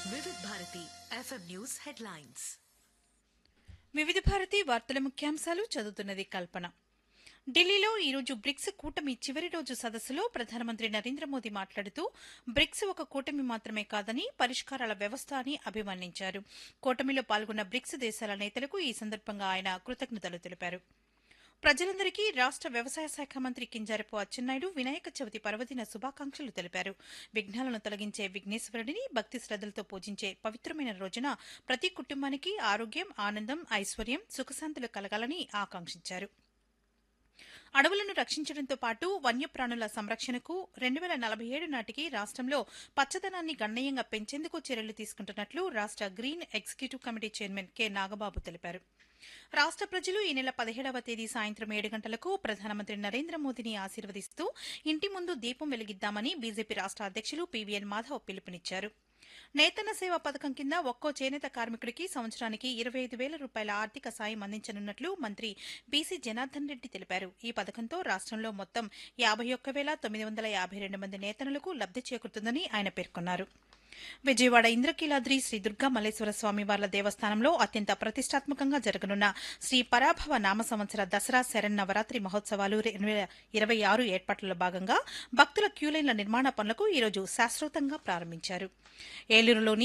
వివిధ Bharati FM news headlines వివిధ భారతి వార్తల ముఖ్యాంశాలు చదువుతున్నది కల్పన ఢిల్లీలో ఈరోజు బ్రిక్స్ కూటమి చివరి రోజు సదస్సులో ప్రధానమంత్రి నరేంద్ర మోదీ మాట్లాడుతూ బ్రిక్స్ ఒక కూటమి మాత్రమే కాదని పరిష్కారాల వ్యవస్థ అని అభివర్ణించారు కూటమిలో పాల్గొన్న బ్రిక్స్ దేశాల నేతలకు ఈ సందర్భంగా ఆయన కృతజ్ఞతలు తెలిపారు ప్రజలందరికీ రాష్ట వ్యవసాయ శాఖ మంత్రి కింజారపు అచ్చెన్నాయుడు వినాయక చవితి పర్వదిన శుభాకాంక్షలు తెలిపారు విఘ్నాలను తొలగించే విఘ్నేశ్వరుడిని భక్తి శ్రద్దలతో పూజించే పవిత్రమైన రోజున ప్రతి కుటుంబానికి ఆరోగ్యం ఆనందం ఐశ్వర్యం సుఖశాంతులు కలగాలని ఆకాంక్షించారు అడవులను రక్షించడంతో పాటు వన్యప్రాణుల సంరక్షణకు రెండు వేల నలభై ఏడు నాటికి రాష్ట్రంలో పచ్చదనాన్ని గణనీయంగా పెంచేందుకు చర్యలు తీసుకుంటున్నట్లు రాష్ట green executive committee chairman K Nagababu తెలిపారు రాష్ట ప్రజలు ఈ నెల పదిహేడవ తేదీ సాయంత్రం ఏడు గంటలకు ప్రధానమంత్రి నరేంద్ర మోదీని ఆశీర్వదిస్తూ ఇంటి ముందు దీపం వెలిగిద్దామని బీజేపీ రాష్ట అధ్యక్షులు పీవీఎన్ మాధవ్ పిలుపునిచ్చారు నేతన్న సేవ పథకం కింద ఒక్కో చేనేత కార్మికుడికి సంవత్సరానికి ఇరవై ఐదు వేల రూపాయల ఆర్థిక సాయం అందించనున్నట్లు మంత్రి బీసీ జనార్దన్ రెడ్డి తెలిపారు ఈ పథకంతో రాష్ట్రంలో మొత్తం యాభై ఒక్క వేల తొమ్మిది వందల యాభై రెండు మంది నేతనులకు లబ్ది చేకూరుతుందని ఆయన పేర్కొన్నారు విజయవాడ ఇంద్రకీలాద్రి శ్రీ దుర్గా మల్లేశ్వర స్వామి వార్ల దేవస్థానంలో అత్యంత ప్రతిష్టాత్మకంగా జరగనున్న శ్రీ పరాభవ నామ సంవత్సర దసరా శరన్నవరాత్రి మహోత్సవాలు రెండు వేల ఇరవై ఆరు ఏర్పాట్లలో భాగంగా భక్తుల క్యూలైన్ల నిర్మాణ పనులకు ఈరోజు శాశ్వతంగా ప్రారంభించారు ఏలూరులోని